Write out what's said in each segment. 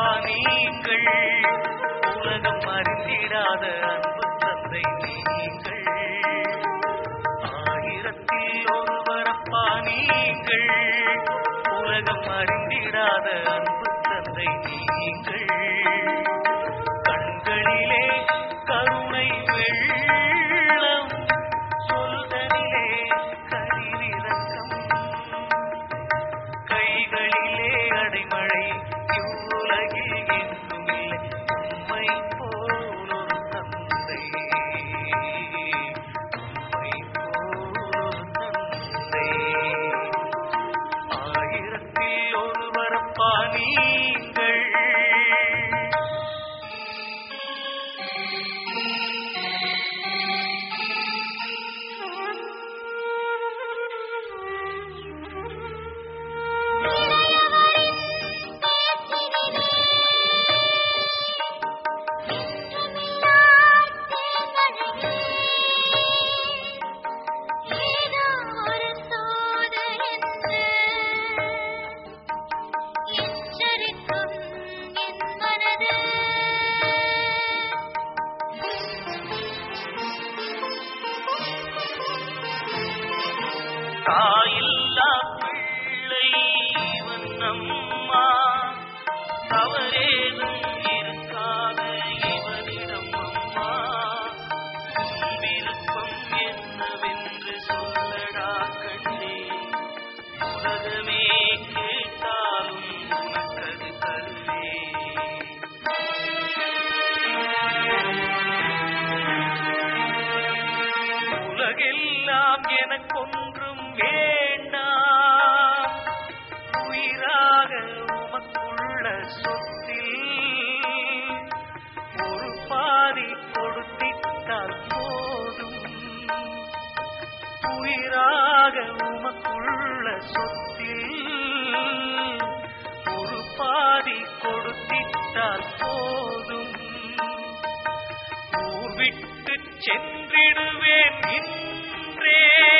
ஒருவரப்பா நீங்கள் உலகம் அறிந்திடாத அன்பு தந்தை நீங்கள் ஆயிரத்தில் ஒருவரப்பா நீங்கள் உலகம் அறிந்திடாத அன்பு தந்தை நீங்கள் கண்களிலே கருணை வெள்ளம் சொல்தனிலே கரிவிரக்கம் கைகளிலே அடைமழை இவ்வுலகில் எங்கும் இல்லை உம்மை போல் ஒரு தந்தை உம்மை போல் ஒரு தந்தை ஆயிரத்தில் ஒருவரப்பா நீங்கள் தாயில்லா பிள்ளை இவன் அம்மா தவறேதும் இருக்காத இவனிடம் அம்மா உன் விருப்பம் என்னவென்று சொல்லடா கண்ணே உலகமே கேட்டாலும் உனக்கது தருவே உலகெல்லாம் எனக்கொன்றும் வேண்டாம் உயிராக உமக்குள்ள சொத்தில் ஒரு பாதி கொடுத்திட்டால் போதும் உயிராக உமக்குள்ள சொத்தில் ஒரு பாதி கொடுத்திட்டால் போதும் ஊர் விட்டு சென்றிடுவேன் இன்றே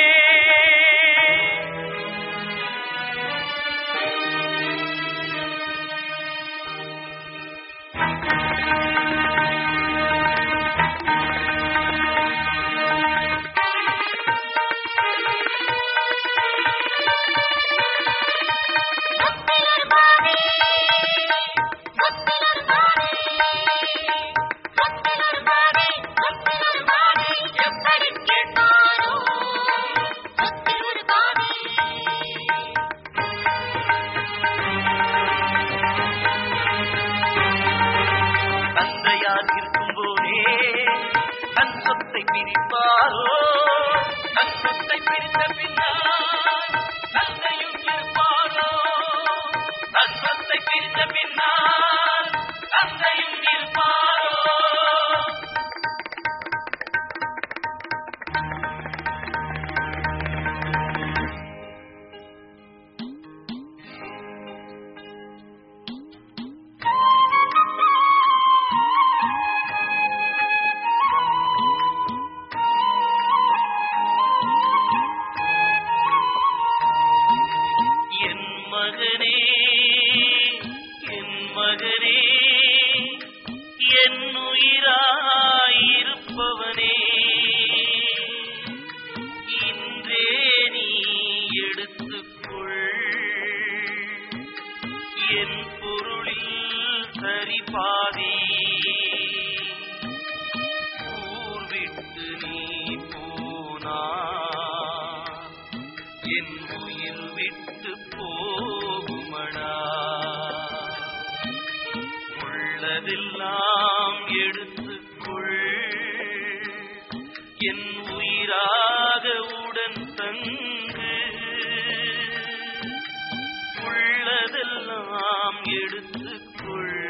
தந்தையார் இருக்கும் போதே தன் சொத்தை பிரிப்பாரோ தன் சொத்தை பிரித்த பின்னால் தந்தையும் இருப்பாரோ தன் சொத்தை பிரித்த பின்னால் தந்தையும் இருப்பாரோ என் மகனே என் மகனே என் உயிராயிருப்பவனே இன்றே நீ எடுத்துக்கொள் என் பொருளில் சரிபாதி ஊர் விட்டு நீ போனா என் உயிர் விட்டு போகுமடா உள்ளதெல்லாம் எடுத்துக்கொள் என் உயிராக உடன் தங்கு உள்ளதெல்லாம் எடுத்துக்கொள்